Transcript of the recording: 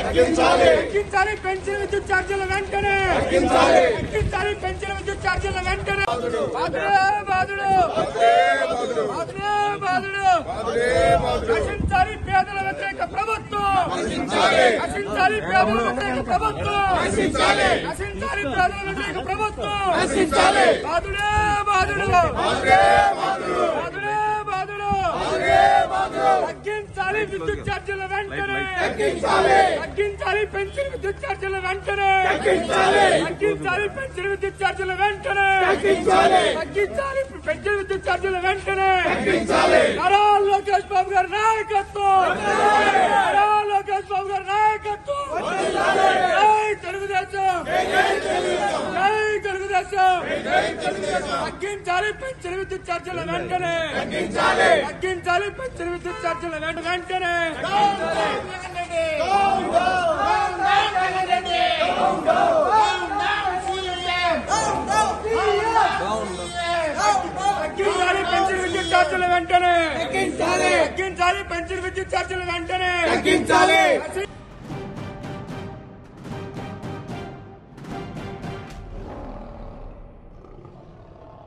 తగ్గించాలి పెన్షన్ విద్యుత్ ఛార్జీల వెంటనే తగ్గించాలి పెన్షన్ విద్యుత్ ఛార్జీల వెంటనే బాధుడే బాధుడు బాధుడే బాధుడు నశించాలి పేదల వ్యతిరేక ప్రభుత్వం నశించాలి పేదల వ్యతిరేక ప్రభుత్వం నశించాలి పేదల వ్యతిరేక ప్రభుత్వం బాధుడే బాధుడు బాధుడే బాధుడు తగ్గించాలి విద్యుత్ ఛార్జీల వెంటనే తగ్గించాలి పెన్షన్ విద్యుత్ ఛార్జీల వెంటనే తగ్గించాలి పెన్షన్ విద్యుత్ ఛార్జీల వెంటనే తగ్గించాలి పెన్షన్ విద్యుత్ ఛార్జీల వెంటనే నారా లోకేష్ బాబు గారి నాయకత్వం నారా లోకేష్ బాబు గారి నాయకత్వం జై తెలుగుదేశం జై తెలుగుదేశం తగ్గించాలి పెన్షన్ విద్యుత్ ఛార్జీల వెంటనే తగ్గించాలి పెన్షన్ విద్యుత్ ఛార్జీల వెంట- వెంటనే తగ్గించాలి పెన్షన్ విద్యుత్ ఛార్జీల వెంటనే తగ్గించాలి పెన్షన్ విద్యుత్ ఛార్జీల వెంటనే తగ్గించాలి. నశి-